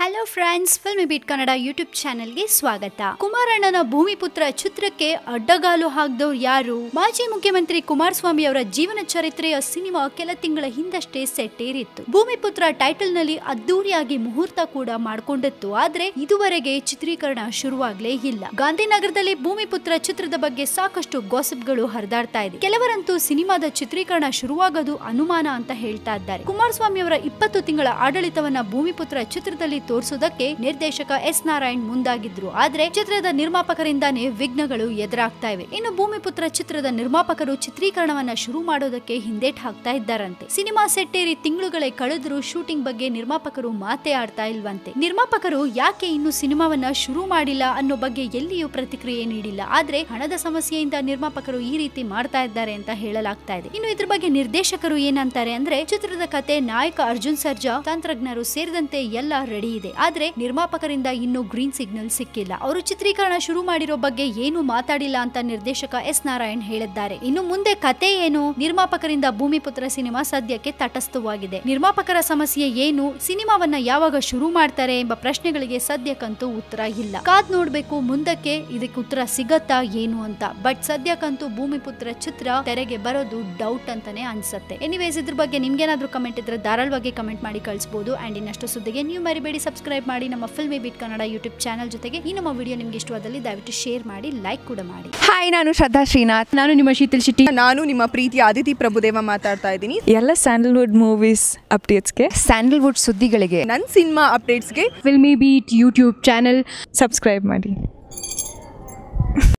hello friends Filmibeat Kannada YouTube ಚಾನೆಲ್ಗೆ ಸ್ವಾಗತ ಕುಮಾರಣ್ಣನ ಭೂಮಿಪುತ್ರ ಚಿತ್ರಕ್ಕೆ ಅಡ್ಡಗಾಲು ಹಾಕ್ದವ್ರು ಯಾರು ಮಾಜಿ ಮುಖ್ಯಮಂತ್ರಿ ಕುಮಾರಸ್ವಾಮಿ ಅವರ ಜೀವನ ಚರಿತ್ರೆಯ ಸಿನಿಮಾ ಕೆಲ ತಿಂಗಳ ಹಿಂದಷ್ಟೇ ಸೆಟ್ ಏರಿತ್ತು ಭೂಮಿಪುತ್ರ ಟೈಟಲ್ ನಲ್ಲಿ ಅದ್ದೂರಿಯಾಗಿ ಮುಹೂರ್ತ ಕೂಡ ಮಾಡ್ಕೊಂಡಿತ್ತು ಆದ್ರೆ ಇದುವರೆಗೆ ಚಿತ್ರೀಕರಣ ಶುರುವಾಗ್ಲೇ ಇಲ್ಲ ಗಾಂಧಿನಗರದಲ್ಲಿ ಭೂಮಿಪುತ್ರ ಚಿತ್ರದ ಬಗ್ಗೆ ಸಾಕಷ್ಟು ಗಾಸಿಪ್ಗಳು ಹರಿದಾಡ್ತಾ ಇದೆ ಕೆಲವರಂತೂ ಸಿನಿಮಾದ ಚಿತ್ರೀಕರಣ ಶುರುವಾಗೋದು ಅನುಮಾನ ಅಂತ ಹೇಳ್ತಾ ಇದ್ದಾರೆ ಕುಮಾರಸ್ವಾಮಿ ಅವರ ಇಪ್ಪತ್ತು ತಿಂಗಳ ಆಡಳಿತವನ್ನ ಭೂಮಿಪುತ್ರ ಚಿತ್ರದಲ್ಲಿ ತೋರಿಸೋದಕ್ಕೆ ನಿರ್ದೇಶಕ ಎಸ್ ನಾರಾಯಣ್ ಮುಂದಾಗಿದ್ರು ಆದ್ರೆ ಚಿತ್ರದ ನಿರ್ಮಾಪಕರಿಂದಾನೇ ವಿಘ್ನಗಳು ಎದುರಾಗ್ತಾ ಇವೆ ಇನ್ನು ಭೂಮಿಪುತ್ರ ಚಿತ್ರದ ನಿರ್ಮಾಪಕರು ಚಿತ್ರೀಕರಣವನ್ನ ಶುರು ಮಾಡೋದಕ್ಕೆ ಹಿಂದೇಟ್ ಹಾಕ್ತಾ ಇದ್ದಾರಂತೆ ಸಿನಿಮಾ ಸೆಟ್ಟೇರಿ ತಿಂಗಳುಗಳೇ ಕಳೆದ್ರು ಶೂಟಿಂಗ್ ಬಗ್ಗೆ ನಿರ್ಮಾಪಕರು ಮಾತೇ ಆಡ್ತಾ ಇಲ್ವಂತೆ ನಿರ್ಮಾಪಕರು ಯಾಕೆ ಇನ್ನು ಸಿನಿಮಾವನ್ನ ಶುರು ಮಾಡಿಲ್ಲ ಅನ್ನೋ ಬಗ್ಗೆ ಎಲ್ಲಿಯೂ ಪ್ರತಿಕ್ರಿಯೆ ನೀಡಿಲ್ಲ ಆದ್ರೆ ಹಣದ ಸಮಸ್ಯೆಯಿಂದ ನಿರ್ಮಾಪಕರು ಈ ರೀತಿ ಮಾಡ್ತಾ ಇದ್ದಾರೆ ಅಂತ ಹೇಳಲಾಗ್ತಾ ಇದೆ ಇನ್ನು ಇದ್ರ ಬಗ್ಗೆ ನಿರ್ದೇಶಕರು ಏನಂತಾರೆ ಅಂದ್ರೆ ಚಿತ್ರದ ಕತೆ ನಾಯಕ ಅರ್ಜುನ್ ಸರ್ಜಾ ತಂತ್ರಜ್ಞರು ಸೇರಿದಂತೆ ಎಲ್ಲ ರೆಡಿ ಇದೆ ಆದ್ರೆ ನಿರ್ಮಾಪಕರಿಂದ ಇನ್ನೂ ಗ್ರೀನ್ ಸಿಗ್ನಲ್ ಸಿಕ್ಕಿಲ್ಲ ಅವರು ಚಿತ್ರೀಕರಣ ಶುರು ಮಾಡಿರೋ ಬಗ್ಗೆ ಏನು ಮಾತಾಡಿಲ್ಲ ಅಂತ ನಿರ್ದೇಶಕ ಎಸ್ ನಾರಾಯಣ್ ಹೇಳಿದ್ದಾರೆ ಇನ್ನು ಮುಂದೆ ಕತೆ ಏನು ನಿರ್ಮಾಪಕರಿಂದ ಭೂಮಿಪುತ್ರ ಸಿನಿಮಾ ಸದ್ಯಕ್ಕೆ ತಟಸ್ಥವಾಗಿದೆ ನಿರ್ಮಾಪಕರ ಸಮಸ್ಯೆ ಏನು ಸಿನಿಮಾವನ್ನ ಯಾವಾಗ ಶುರು ಮಾಡ್ತಾರೆ ಎಂಬ ಪ್ರಶ್ನೆಗಳಿಗೆ ಸದ್ಯಕ್ಕಂತೂ ಉತ್ತರ ಇಲ್ಲ ಕಾದ್ ನೋಡ್ಬೇಕು ಮುಂದಕ್ಕೆ ಇದಕ್ಕೆ ಉತ್ತರ ಸಿಗತ್ತಾ ಏನು ಅಂತ ಬಟ್ ಸದ್ಯಕ್ಕಂತೂ ಭೂಮಿಪುತ್ರ ಚಿತ್ರ ತೆರೆಗೆ ಬರೋದು ಡೌಟ್ ಅಂತಾನೆ ಅನ್ಸತ್ತೆ ಎನಿವೇಸ್ ಇದ್ರ ಬಗ್ಗೆ ನಿಮ್ಗೇನಾದ್ರೂ ಕಮೆಂಟ್ ಇದ್ರೆ ಧಾರಾಳವಾಗಿ ಕಮೆಂಟ್ ಮಾಡಿ ಕಳಿಸಬಹುದು ಅಂಡ್ ಇನ್ನಷ್ಟು ಸುದ್ದಿಗೆ ನೀವು ಮರಿಬೇಡಿ ಸಬ್ಸ್ಕ್ರೈಬ್ ಮಾಡಿ ನಮ್ಮ Filmibeat Kannada YouTube channel ಜೊತೆಗೆ ಈ ನಮ್ಮ ವಿಡಿಯೋ ನಿಮ್ಗೆ ಇಷ್ಟವಾದಲ್ಲಿ ದಯವಿಟ್ಟು ಶೇರ್ ಮಾಡಿ ಲೈಕ್ ಕೂಡ ಮಾಡಿ ಹಾಯ್ ನಾನು ಶ್ರದ್ಧಾ ಶ್ರೀನಾಥ್ ನಾನು ನಿಮ್ಮ ಶೀತಲ್ ಶೆಟ್ಟಿ ನಾನು ನಿಮ್ಮ ಪ್ರೀತಿಯ ಅದಿತಿ ಪ್ರಭುದೇವ ಮಾತಾಡ್ತಾ ಇದ್ದೀನಿ ಎಲ್ಲ ಸ್ಯಾಂಡಲ್ವುಡ್ ಮೂವೀಸ್ ಅಪ್ಡೇಟ್ಸ್ಗೆ ಸ್ಯಾಂಡಲ್ವುಡ್ ಸುದ್ದಿಗಳಿಗೆ ನನ್ನ ಸಿನಿಮಾ ಅಪ್ಡೇಟ್ಸ್ಗೆ Filmibeat YouTube channel subscribe ಮಾಡಿ